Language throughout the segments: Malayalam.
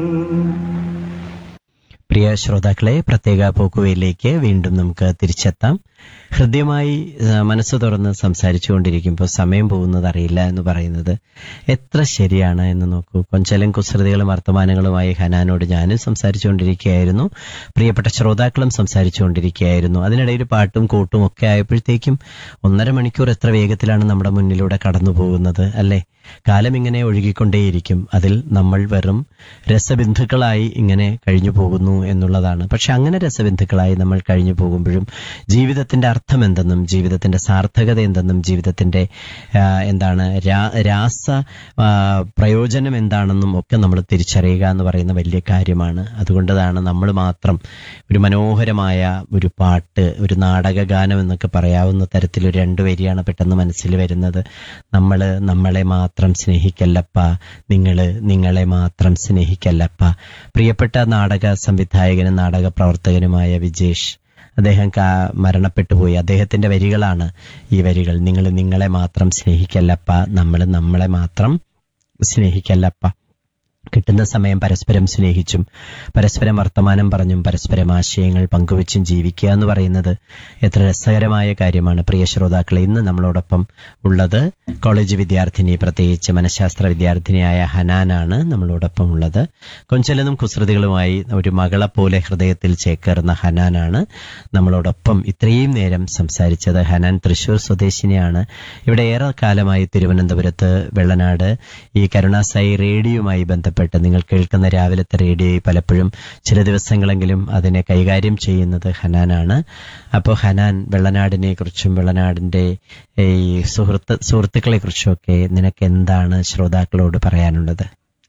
പ്രിയ ശ്രോതാക്കളെ പ്രത്യേക പോക്കുവയിലേക്ക് വീണ്ടും നമുക്ക് തിരിച്ചെത്താം ഹൃദ്യമായി ആ, മനസ്സ് തുറന്ന് സംസാരിച്ചുകൊണ്ടിരിക്കുമ്പോൾ സമയം പോകുന്നത് അറിയില്ല എന്ന് പറയുന്നത് എത്ര ശരിയാണ് എന്ന് നോക്കൂ കൊഞ്ചലും കുസൃതികളും വർത്തമാനങ്ങളുമായി ഹനാനോട് ഞാനും സംസാരിച്ചുകൊണ്ടിരിക്കുകയായിരുന്നു പ്രിയപ്പെട്ട ശ്രോതാക്കളും സംസാരിച്ചുകൊണ്ടിരിക്കുകയായിരുന്നു അതിനിടയിൽ പാട്ടും കൂട്ടും ഒക്കെ ആയപ്പോഴത്തേക്കും ഒന്നര മണിക്കൂർ എത്ര വേഗത്തിലാണ് നമ്മുടെ മുന്നിലൂടെ കടന്നു പോകുന്നത് അല്ലേ കാലം ഇങ്ങനെ ഒഴുകിക്കൊണ്ടേയിരിക്കും അതിൽ നമ്മൾ വെറും രസബിന്ധുക്കളായി ഇങ്ങനെ കഴിഞ്ഞു പോകുന്നു എന്നുള്ളതാണ് പക്ഷെ അങ്ങനെ രസബിന്ധുക്കളായി നമ്മൾ കഴിഞ്ഞു പോകുമ്പോഴും ജീവിതത്തിന്റെ അർത്ഥം എന്തെന്നും ജീവിതത്തിന്റെ സാർത്ഥകത എന്തെന്നും ജീവിതത്തിന്റെ ആ, എന്താണ് രാ- രാസ ആ, പ്രയോജനം എന്താണെന്നും ഒക്കെ നമ്മൾ തിരിച്ചറിയുക എന്ന് പറയുന്ന വലിയ കാര്യമാണ് അതുകൊണ്ടതാണ് നമ്മൾ മാത്രം ഒരു മനോഹരമായ ഒരു പാട്ട് ഒരു നാടക ഗാനം എന്നൊക്കെ പറയാവുന്ന തരത്തിൽ ഒരു രണ്ടു വരിയാണ് പെട്ടെന്ന് മനസ്സിൽ വരുന്നത് നമ്മൾ നമ്മളെ മാത്രം സ്നേഹിക്കല്ലപ്പ നിങ്ങൾ നിങ്ങളെ മാത്രം സ്നേഹിക്കല്ലപ്പ പ്രിയപ്പെട്ട നാടക സംവിധായകനും നാടക പ്രവർത്തകനുമായ വിജേഷ് അദ്ദേഹം കാ- മരണപ്പെട്ടു പോയി അദ്ദേഹത്തിന്റെ വരികളാണ് ഈ വരികൾ നിങ്ങൾ നിങ്ങളെ മാത്രം സ്നേഹിക്കല്ലപ്പ നമ്മൾ നമ്മളെ മാത്രം സ്നേഹിക്കല്ലപ്പ കിട്ടുന്ന സമയം പരസ്പരം സ്നേഹിച്ചും പരസ്പരം വർത്തമാനം പറഞ്ഞും പരസ്പരം ആശയങ്ങൾ പങ്കുവച്ചും ജീവിക്കുക എന്ന് പറയുന്നത് എത്ര രസകരമായ കാര്യമാണ് പ്രിയ ശ്രോതാക്കളെ ഇന്ന് നമ്മളോടൊപ്പം ഉള്ളത് കോളേജ് വിദ്യാർത്ഥിനി പ്രത്യേകിച്ച് മനഃശാസ്ത്ര വിദ്യാർത്ഥിനിയായ ഹനാനാണ് നമ്മളോടൊപ്പം ഉള്ളത് കൊഞ്ചലനും കുസൃതികളുമായി ഒരു മകളെ പോലെ ഹൃദയത്തിൽ ചേക്കേറുന്ന ഹനാനാണ് നമ്മളോടൊപ്പം ഇത്രയും നേരം സംസാരിച്ചത് ഹനാൻ തൃശൂർ സ്വദേശിനിയാണ് ഇവിടെ ഏറെ കാലമായി തിരുവനന്തപുരത്ത് വെള്ളനാട് ഈ കരുണാസായി റേഡിയോയുമായി ബന്ധപ്പെട്ട് നിങ്ങൾ കേൾക്കുന്ന രാവിലത്തെ റേഡിയോ പലപ്പോഴും ചില ദിവസങ്ങളെങ്കിലും അതിനെ കൈകാര്യം ചെയ്യുന്നത് ഹനാനാണ് അപ്പോൾ ഹനാൻ വെള്ളനാടിനെ കുറിച്ചും വെള്ളനാടിന്റെ ഈ സുഹൃത്ത് സുഹൃത്തുക്കളെ കുറിച്ചുമൊക്കെ നിനക്ക് എന്താണ് ശ്രോതാക്കളോട് പറയാനുള്ളത്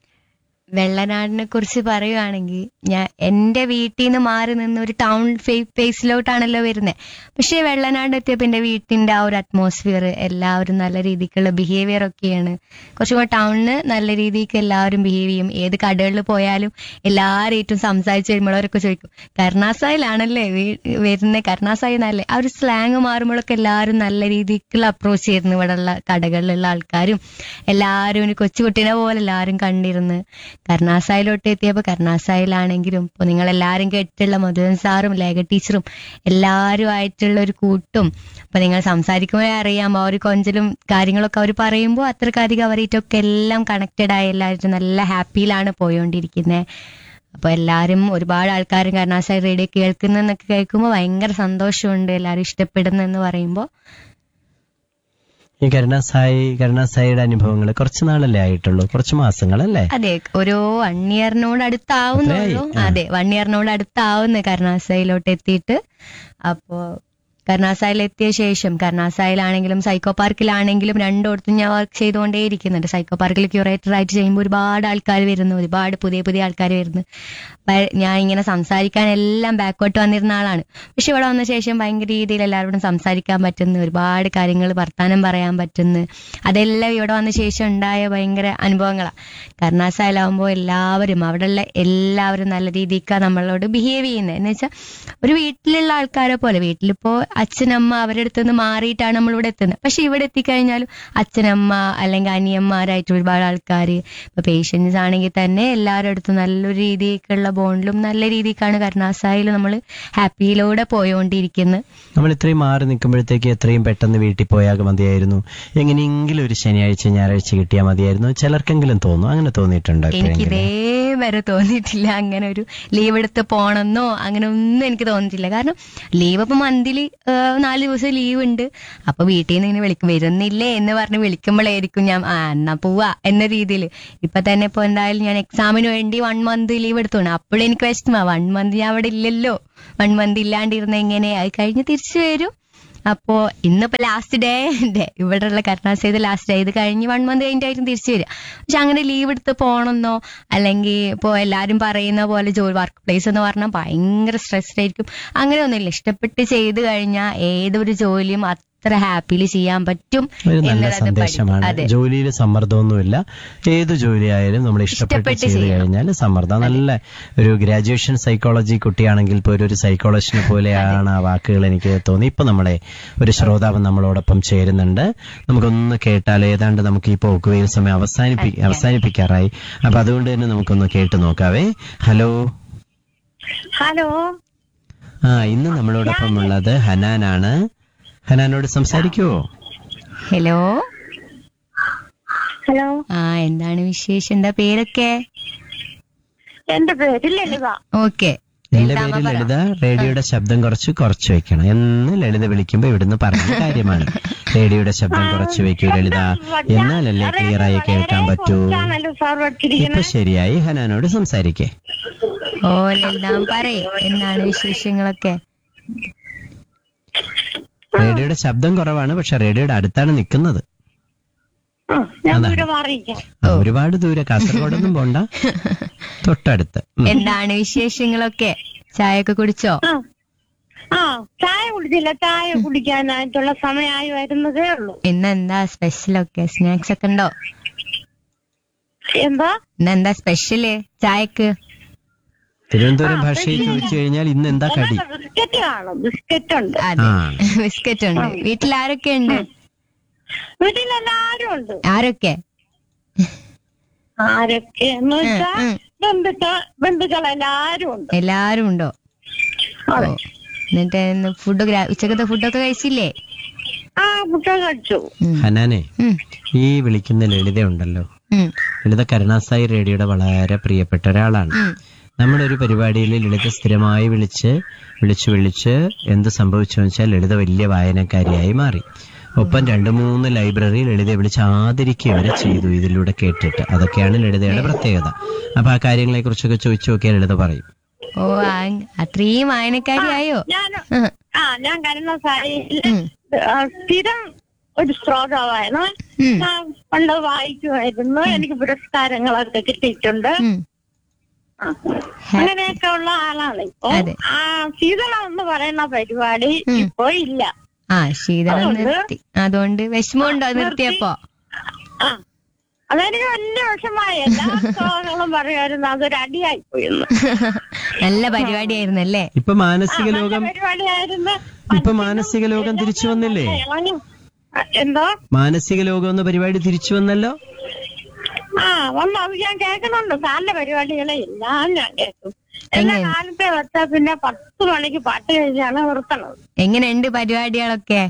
വെള്ളനാടിനെ കുറിച്ച് പറയുവാണെങ്കിൽ ഞാൻ എൻ്റെ വീട്ടിൽ നിന്ന് മാറി നിന്ന് ഒരു ടൗൺ ഫേസിലോട്ടാണല്ലോ വരുന്നത് പക്ഷേ വെള്ളനാട് എത്തിയപ്പോൾ എൻ്റെ വീട്ടിൻ്റെ ആ ഒരു അറ്റ്മോസ്ഫിയർ എല്ലാവരും നല്ല രീതിക്കുള്ള ബിഹേവിയർ ഒക്കെയാണ് കുറച്ചും കൂടെ ടൗണിന് നല്ല രീതിക്ക് എല്ലാവരും ബിഹേവ് ചെയ്യും ഏത് കടകളിൽ പോയാലും എല്ലാവരും സംസാരിച്ച് വരുമ്പോഴവരൊക്കെ ചോദിക്കും കരുണാസായിലാണല്ലേ വരുന്നത് കരുണാസായി എന്നല്ലേ ആ ഒരു സ്ലാങ് മാറുമ്പോഴൊക്കെ എല്ലാവരും നല്ല രീതിക്കുള്ള അപ്രോച്ച് ചെയ്യുന്നു ഇവിടെയുള്ള കടകളിലുള്ള ആൾക്കാരും എല്ലാവരും ഒരു കൊച്ചുകുട്ടീനെ പോലെ എല്ലാവരും കണ്ടിരുന്ന് കരുണാസായിലോട്ട് എത്തിയപ്പോൾ കരുണാസായിലാണെങ്കിലും ഇപ്പോൾ നിങ്ങൾ എല്ലാവരും കേട്ടിട്ടുള്ള മധുവൻ സാറും ലേഖ ടീച്ചറും എല്ലാവരും ആയിട്ടുള്ള ഒരു കൂട്ടും അപ്പൊ നിങ്ങൾ സംസാരിക്കുമ്പോഴേ അറിയാം ആ ഒരു കൊഞ്ചലും കാര്യങ്ങളൊക്കെ അവർ പറയുമ്പോൾ അത്രക്കധികം അവരായിട്ടൊക്കെ എല്ലാം കണക്റ്റഡ് ആയി എല്ലാവരും നല്ല ഹാപ്പിയിലാണ് പോയോണ്ടിരിക്കുന്നത് അപ്പൊ എല്ലാവരും ഒരുപാട് ആൾക്കാരും കരുണാസായി റേഡിയോ കേൾക്കുന്നതെന്നൊക്കെ കേൾക്കുമ്പോൾ ഭയങ്കര സന്തോഷമുണ്ട് എല്ലാവരും ഇഷ്ടപ്പെടുന്നെന്ന് പറയുമ്പോൾ ഈ കരുണാസായി കരുണാസായിയുടെ അനുഭവങ്ങൾ കുറച്ച് നാളല്ലേ ആയിട്ടുള്ളൂ കുറച്ച് മാസങ്ങളല്ലേ അതെ ഒരു വൺ ഇയറിനോട് അടുത്താവുന്നുള്ളൂ അത്രയായി? ആ. അതെ വൺ ഇയറിനോട് അടുത്താവുന്നു കരുണാസായിലോട്ട് എത്തിയിട്ട് അപ്പോ കരുണാസായിൽ എത്തിയ ശേഷം കരുണാസായിലാണെങ്കിലും സൈക്കോ പാർക്കിലാണെങ്കിലും രണ്ടിടത്തും ഞാൻ വർക്ക് ചെയ്തുകൊണ്ടേ ഇരിക്കുന്നുണ്ട് സൈക്കോ പാർക്കിൽ ക്യൂറേറ്റർ ആയിട്ട് ചെയ്യുമ്പോൾ ഒരുപാട് ആൾക്കാർ വരുന്നു ഒരുപാട് പുതിയ പുതിയ ആൾക്കാർ വരുന്നു അപ്പൊ ഞാൻ ഇങ്ങനെ സംസാരിക്കാൻ എല്ലാം ബാക്കോട്ട് വന്നിരുന്ന ആളാണ് പക്ഷെ ഇവിടെ വന്ന ശേഷം ഭയങ്കര രീതിയിൽ എല്ലാവരോടും സംസാരിക്കാൻ പറ്റുന്നു ഒരുപാട് കാര്യങ്ങൾ വർത്താനം പറയാൻ പറ്റുന്നു അതെല്ലാം ഇവിടെ വന്ന ശേഷം ഉണ്ടായ ഭയങ്കര അനുഭവങ്ങളാണ് കരുണാസായാലാവുമ്പോൾ എല്ലാവരും അവിടെയുള്ള എല്ലാവരും നല്ല രീതിക്ക് നമ്മളോട് ബിഹേവ് ചെയ്യുന്നത് എന്ന് വെച്ചാൽ ഒരു വീട്ടിലുള്ള ആൾക്കാരെ പോലെ വീട്ടിലിപ്പോ അച്ഛനമ്മ അവരുടെ അടുത്ത് നിന്ന് മാറിയിട്ടാണ് നമ്മൾ ഇവിടെ എത്തുന്നത് പക്ഷെ ഇവിടെ എത്തിക്കഴിഞ്ഞാലും അച്ഛനമ്മ അല്ലെങ്കിൽ അനിയന്മാരായിട്ട് ഒരുപാട് ആൾക്കാർ ഇപ്പൊ പേഷ്യൻസ് ആണെങ്കിൽ തന്നെ എല്ലാവരുടെ അടുത്തും നല്ലൊരു രീതിക്കുള്ള ബോണ്ടിലും നല്ല രീതിക്കാണ് കരുണാസായിൽ നമ്മൾ ഹാപ്പിയിലൂടെ പോയോണ്ടിരിക്കുന്നത് നമ്മൾ ഇത്രയും മാറി നിൽക്കുമ്പോഴത്തേക്ക് എത്രയും പെട്ടെന്ന് വീട്ടിൽ പോയാൽ മതിയായിരുന്നു എങ്ങനെയെങ്കിലും ഒരു ശനിയാഴ്ച ഞായറാഴ്ച കിട്ടിയാൽ മതിയായിരുന്നു ചിലർക്കെങ്കിലും തോന്നും അങ്ങനെ തോന്നിയിട്ടുണ്ടോ എനിക്ക് എപ്പോഴെങ്കിലും? ഇതേവരെ തോന്നിയിട്ടില്ല അങ്ങനെ ഒരു ലീവ് എടുത്ത് പോണെന്നോ അങ്ങനെ ഒന്നും എനിക്ക് തോന്നിയിട്ടില്ല കാരണം ലീവ് ഇപ്പൊ മന്ത്ലി നാല് ദിവസം ലീവ് ഉണ്ട് അപ്പൊ വീട്ടിൽ നിന്ന് ഇങ്ങനെ വിളിക്കും വരുന്നില്ലേ എന്ന് പറഞ്ഞ് വിളിക്കുമ്പോഴായിരിക്കും ഞാൻ ആ എന്നാ പോവാ എന്ന രീതിയിൽ ഇപ്പൊ തന്നെ ഇപ്പൊ എന്തായാലും ഞാൻ എക്സാമിന് വേണ്ടി വൺ മന്ത് ലീവ് എടുത്തോണം അപ്പോഴും എനിക്ക് വിഷമ വൺ മന്ത് ഞാൻ അവിടെ ഇല്ലല്ലോ വൺ മന്ത് ഇല്ലാണ്ടിരുന്ന എങ്ങനെ അത് കഴിഞ്ഞ് തിരിച്ചു വരും അപ്പോ ഇന്നിപ്പോ ലാസ്റ്റ് ഡേ ഉണ്ട് ഇവിടെയുള്ള കരുണാസേത് ലാസ്റ്റ് ഡേ ഇത് കഴിഞ്ഞ് വൺ മന്ത് കഴിഞ്ഞിട്ടായിരിക്കും തിരിച്ചു വരിക പക്ഷെ അങ്ങനെ ലീവ് എടുത്ത് പോകണമെന്നോ അല്ലെങ്കിൽ ഇപ്പോൾ എല്ലാവരും പറയുന്ന പോലെ ജോലി വർക്ക് പ്ലേസ് എന്ന് പറഞ്ഞാൽ ഭയങ്കര സ്ട്രെസ്ഡ് ആയിരിക്കും അങ്ങനെ ഒന്നുമില്ല ഇഷ്ടപ്പെട്ട് ചെയ്ത് കഴിഞ്ഞാൽ ഏതൊരു ജോലിയും എത്ര ഹാപ്പിലി ചെയ്യാൻ പറ്റും ഒരു നല്ല എന്നുള്ളത് പഠി- സന്ദേശമാണ് അതെ ജോലിയിൽ സമ്മർദ്ദമൊന്നുമില്ല ഏത് ജോലിയായാലും നമ്മൾ ഇഷ്ടപ്പെട്ട് ഇഷ്ടപ്പെട്ട് ചെയ്ത് ചെയ്യണം. കഴിഞ്ഞാൽ സമ്മർദ്ദം നല്ല ഒരു ഗ്രാജുവേഷൻ സൈക്കോളജി കുട്ടിയാണെങ്കിൽ പോലും ഒരു സൈക്കോളജിനെ പോലെയാണ് ആ വാക്കുകൾ എനിക്ക് തോന്നി ഇപ്പൊ നമ്മളെ ഒരു ശ്രോതാവ് നമ്മളോടൊപ്പം ചേരുന്നുണ്ട് നമുക്കൊന്ന് കേട്ടാൽ ഏതാണ്ട് നമുക്ക് ഈ പോക്കുവെയിൽ സമയം അവസാനിപ്പി അവസാനിപ്പിക്കാറായി അപ്പൊ അതുകൊണ്ട് തന്നെ നമുക്കൊന്ന് കേട്ട് നോക്കാവേ ഹലോ ഹലോ ആ ഇന്ന് നമ്മളോടൊപ്പം ഉള്ളത് ഹനാനാണ് ഹനാനോട് സംസാരിക്കുവോ ഹലോ ഹലോ ആ എന്താണ് വിശേഷം എന്താ പേരൊക്കെ എന്റെ പേര് ലളിത ഓക്കെ എന്റെ പേര് ലളിത റേഡിയോയുടെ ശബ്ദം കുറച്ച് കുറച്ച് വെക്കണം എന്ന് ലളിത വിളിക്കുമ്പോ ഇവിടുന്ന് പറഞ്ഞ കാര്യമാണ് റേഡിയോയുടെ ശബ്ദം കുറച്ച് വെക്കൂ ലളിത എന്നാലല്ലേ ക്ലിയർ ആയി കേൾക്കാൻ പറ്റൂ ആണല്ലോ സാർ ഇപ്പൊ പഠിച്ചിരിക്കുന്നത് ശരിയായി ഹനാനോട് സംസാരിക്കേ ഓ ലളിതാൻ പറയേ എന്താണ് വിശേഷങ്ങളൊക്കെ റേഡിയോയുടെ ശബ്ദം കുറവാണ് പക്ഷെ റേഡിയോയുടെ അടുത്താണ് നിൽക്കുന്നത് ആ, ഞാൻ അതാണ്. ദൂരെ മാറിയിരിക്കാം ആ, ഒരുപാട് ദൂരെ കാസർഗോഡൊന്നും പോണ്ട തൊട്ടടുത്ത് ഉം. എന്താണ് വിശേഷങ്ങളൊക്കെ ചായയൊക്കെ കുടിച്ചോ ആ ആ ചായ കുടിച്ചില്ല ചായ കുടിക്കാനായിട്ടുള്ള സമയമായി വരുന്നതേ ഉള്ളൂ ഇന്ന് എന്താ സ്പെഷ്യലൊക്കെ സ്നാക്സ് ഒക്കെ ഉണ്ടോ എന്താ ഇന്ന് എന്താ സ്പെഷ്യല് ചായക്ക് തിരുവനന്തപുരം ഭാഷയിൽ ചോദിച്ചു കഴിഞ്ഞാൽ ഇന്ന് എന്താ കടി ബിസ്ക്കറ്റ് കാണും ബിസ്ക്കറ്റ് ഉണ്ട് അതെ ആ ബിസ്ക്കറ്റ് ഉണ്ട് വീട്ടിൽ ആരൊക്കെ ഉണ്ട് വീട്ടിലെല്ലാരും ഉണ്ട് ആരൊക്കെ ആരൊക്കെ എന്ന് വെച്ചാ ഉം, ഉം. ബന്ധുക്കൾ ബന്ധുക്കളെല്ലാരും ഉണ്ട് എല്ലാരും ഉണ്ടോ അതെ ഓ. എന്നിട്ട് ഇന്ന് ഫുഡ് ഉച്ചക്കത്തെ ഫുഡൊക്കെ കഴിച്ചില്ലേ ആ മുട്ട കഴിച്ചു ഉം. ഹനാനെ ഉം, ഈ വിളിക്കുന്ന ലളിത ഉണ്ടല്ലോ ഉം, ലളിത കരുണാസായി റേഡിയോയുടെ വളരെ പ്രിയപ്പെട്ട ഒരാളാണ് ഉം. നമ്മുടെ ഒരു പരിപാടിയിൽ ലളിത സ്ഥിരമായി വിളിച്ച് വിളിച്ച് വിളിച്ച് എന്ത് സംഭവിച്ചു വെച്ചാൽ ലളിത വലിയ വായനക്കാരിയായി മാറി ഒപ്പം രണ്ട് മൂന്ന് ലൈബ്രറി ലളിതയെ വിളിച്ച് ആദരിക്കുക വരെ ചെയ്തു ഇതിലൂടെ കേട്ടിട്ട് അതൊക്കെയാണ് ലളിതയുടെ പ്രത്യേകത അപ്പൊ ആ കാര്യങ്ങളെ കുറിച്ചൊക്കെ ചോദിച്ചു നോക്കിയാൽ ലളിത പറയും ഓ ആ- അത്രയും വായനക്കാരിയായോ ഞാൻ ഉം, ആ ഞാൻ കരുണ സായിയില് ഉം, ആ, സ്ഥിരം ഒരു ശ്രോതാവായിരുന്നു ഉം, ഞാൻ പണ്ട് വായിക്കുമായിരുന്നു എനിക്ക് പുരസ്കാരങ്ങളൊക്കെ കിട്ടിയിട്ടുണ്ട് ഉം. ആ. അങ്ങനെയൊക്കെ ഉള്ള ആളാണ് ഇപ്പൊ അതെ. ആ ശീതളം എന്ന് പറയുന്ന പരിപാടി ഉം. ഇപ്പൊ ഇല്ല ആ ശീതളം അതുകൊണ്ട് നിർത്തി അതുകൊണ്ട് വിഷമമുണ്ടോ നിർത്തിയപ്പോ ആ അതെനിക്ക് വലിയ വിഷമായി എല്ലാ ശ്രോതാക്കളും പറയുമായിരുന്നു അതൊരു അടിയായി പോയെന്ന് നല്ല പരിപാടിയായിരുന്നല്ലേ ഇപ്പൊ മാനസിക ലോകം പരിപാടിയായിരുന്നു ഇപ്പൊ മാനസിക ലോകം തിരിച്ചു വന്നില്ലേ ഇളഞ്ഞു. ആ, എന്തോ മാനസിക ലോകം എന്ന പരിപാടി തിരിച്ചു വന്നല്ലോ ആ വന്നു അത് ഞാൻ കേൾക്കുന്നുണ്ട് സാറിന്റെ പരിപാടികളെ എല്ലാം ഞാൻ കേൾക്കും എല്ലാ എങ്ങനെ? കാലത്തെ വെച്ചാ പിന്നെ പത്ത് മണിക്ക് പാട്ട് കഴിഞ്ഞാണ് നിർത്തണത് എങ്ങനെയുണ്ട് പരിപാടികളൊക്കെ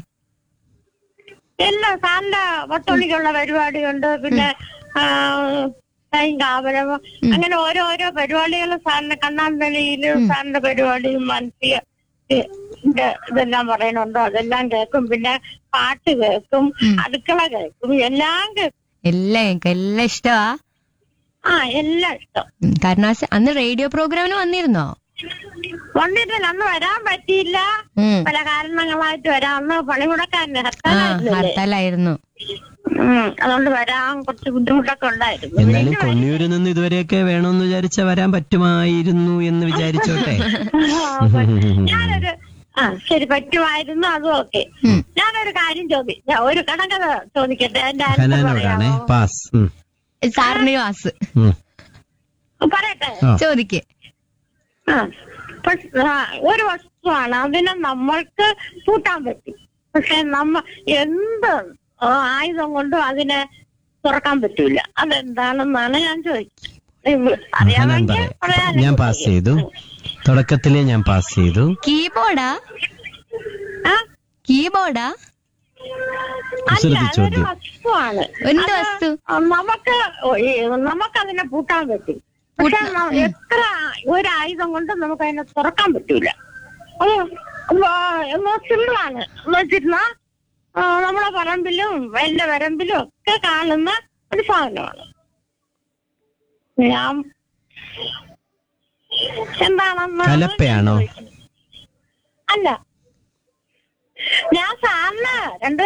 എല്ലാം സാറിന്റെ പത്ത് മണിക്കുള്ള പരിപാടിയുണ്ട് പിന്നെ ആ, ടൈം കാവലം അങ്ങനെ ഓരോരോ പരിപാടികൾ സാറിന്റെ കണ്ണാന്തളിയില് സാറിന്റെ പരിപാടിയും മാനസിക ഇ- ഇത് ഇതെല്ലാം പറയണുണ്ടോ അതെല്ലാം കേൾക്കും പിന്നെ പാട്ട് കേൾക്കും അടുക്കള കേൾക്കും എല്ലാം കേൾക്കും എല്ലാം എനിക്ക് എല്ലാം ഇഷ്ടമാ ആ എല്ലാം ഇഷ്ടം ഉം, കരുണാസ് അന്ന് റേഡിയോ പ്രോഗ്രാമിന് വന്നിരുന്നോ വന്നിട്ടില്ല അന്ന് വരാൻ പറ്റിയില്ല ഉം. പല കാരണങ്ങളായിട്ട് വരാം അന്ന് പണിമുടക്കാരന് ആ ഹർത്താലായിരുന്നില്ലേ ഹർത്താലായിരുന്നു ഉം, അതുകൊണ്ട് വരാൻ കുറച്ച് ബുദ്ധിമുട്ടൊക്കെ ഉണ്ടായിരുന്നു എന്നാലും കൊണ്ണിയൂരിൽ നിന്ന് ഇതുവരെയൊക്കെ വേണമെന്ന് വിചാരിച്ച വരാൻ പറ്റുമായിരുന്നു എന്ന് വിചാരിച്ചോട്ടെ ആ, ഞാനൊരു ആ ശരി പറ്റുമായിരുന്നു അതും ഓക്കെ ഞാനൊരു കാര്യം ചോദി ഞാൻ ഒരു കണക്കഥ ചോദിക്കട്ടെ എന്റെ ആൻസർ ഹനാനോടാണേ പറയാമോ പാസ് ഉം, സാറിന് വാസ് ഉം. പറയട്ടെ ആ. ചോദിക്ക് ആ പക്ഷ- ആ, ഒരു വസ്തുവാണ് അതിനെ നമ്മൾക്ക് കൂട്ടാൻ പറ്റും പക്ഷെ നമ്മ എന്ത് ആ, ആയുധം കൊണ്ടും അതിനെ തുറക്കാൻ പറ്റൂല അതെന്താണെന്നാണ് ഞാൻ ചോദിച്ചത് ഹനാൻ അറിയാമെങ്കിൽ പറയാം പറയാൻ ഞാൻ പാസ് ചെയ്തു തുടക്കത്തിലേ ഞാൻ പാസ് ചെയ്തു കീബോർഡാ ആ കീബോർഡാ അല്ല കുസൃതി അതൊരു ചോദ്യം വസ്തുവാണ് എന്ത് അത് വസ്തു നമുക്ക് നമുക്കതിനെ പൂട്ടാൻ പറ്റും പക്ഷെ ന- എത്ര ഒരു ആയുധം കൊണ്ട് നമുക്ക് അതിനെ തുറക്കാൻ പറ്റൂല അത് സിമ്പിളാണ് എന്ന് വെച്ചിരുന്നാ ആ, നമ്മളെ പറമ്പിലും എന്റെ വരമ്പിലും ഒക്കെ കാണുന്ന ഒരു സാധനമാണ് ഞാൻ എന്താണെന്ന് കലപ്പയാണോ അല്ല ഞാൻ സാറിന് രണ്ട്